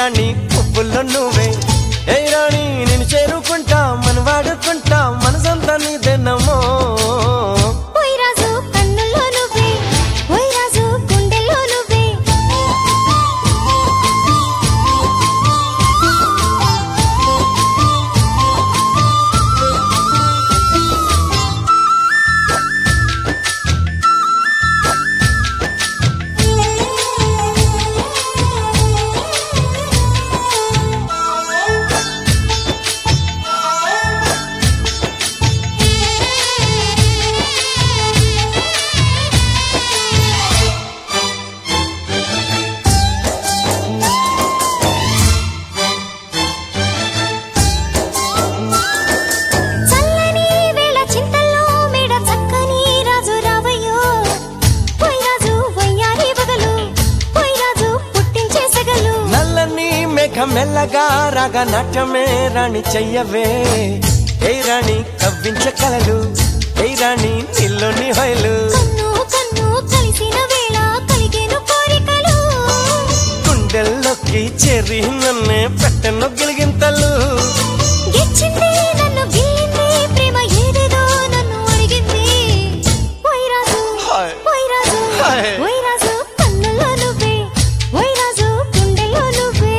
రాణి పువ్వుల్లో నువ్వే ఏ రాణి నేను చేరుకుంటా మన వాడుకుంటా మనసంతా నీదెన్నమో ఓయ్ రాజు కన్నుల్లో నువ్వే ఓయ్ రాజు గుండెల్లో నువ్వే చల్లని వేళ చింతల్లో మేడ చక్కని రాజు రావయ్యో ఓయ్ రాజు వయ్యారి బగలు ఓయ్ రాజు పుట్టించే సగలు నల్లని మేఘం మెల్లగా రాగా నాట్యమే రాణి చెయ్యవే ఏ రాణి కవ్వించ కలలు ఏ రాణి నిల్లుని హొయలు కన్ను కన్ను కలిసిన వేళ కలిగేను కోరికలు గుండెల్లోకి చెరి నన్నే పెట్టను గిలిగింతలు గిచ్చింది నన్ను గిల్లింది ప్రేమ ఏదేదో నన్ను అడిగింది ఓయ్ రాజు హాయ్. ఓయ్ రాజు హాయ్. ఓయ్ రాజు కన్నుల్లో నువ్వే ఓయ్ రాజు గుండెల్లో నువ్వే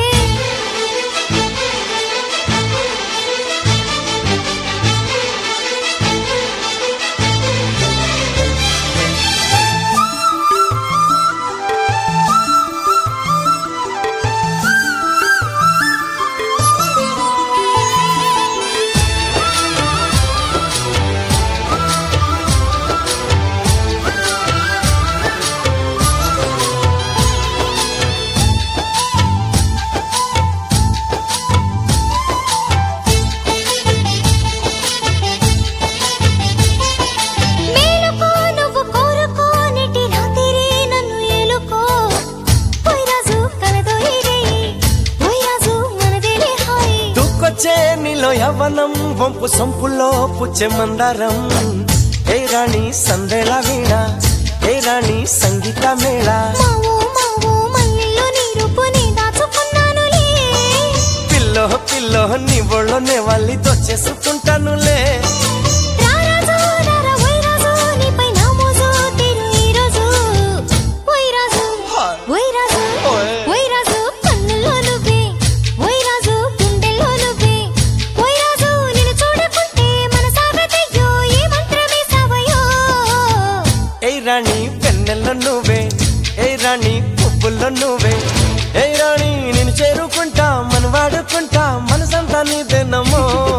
మేలుకో నువ్వు కోరుకో నీటి రాత్రి నన్ను ఏలుకో ఓయ్ రాజు కలదో ఇదే ఓయ్ రాజు మనదేలే హాయ్ దూకొచ్చే నీలో యవ్వనం వంపు సొంపులో పుచ్చే మందారం ఏ రాణి సందేళ వీణ ఏ రాణి సంగీత మేళ మావో మావో మల్లెల్లో నీ రూపుని దాచుకున్నానులే పిల్లో పిల్లో నీ ఒళ్ళోనే వాళ్ళి దొచ్చేసుకుంటానులే రా రాజు రారా ఓయ్ రాజు నీపై నా మోజు తీరు ఈ రోజు ఓయ్ రాజు ఓయ్ రాజు ఓయ్. ఓయ్ రాజు కన్నుల్లో నువ్వే ఓయ్ రాజు గుండెల్లో నువ్వే ఓయ్ రాజు నిన్ను చూడకుంటే మన సాగతయ్యో ఏ మంత్రమే సావయో ఏ రాణి పెన్నెల్లో నువ్వే ఏ రాణి పువ్వుల్లో నువ్వే ఏ రాణి నేను చేరుకుంటా మన వాడుకుంటా మనసంతా నీదేనమ్మో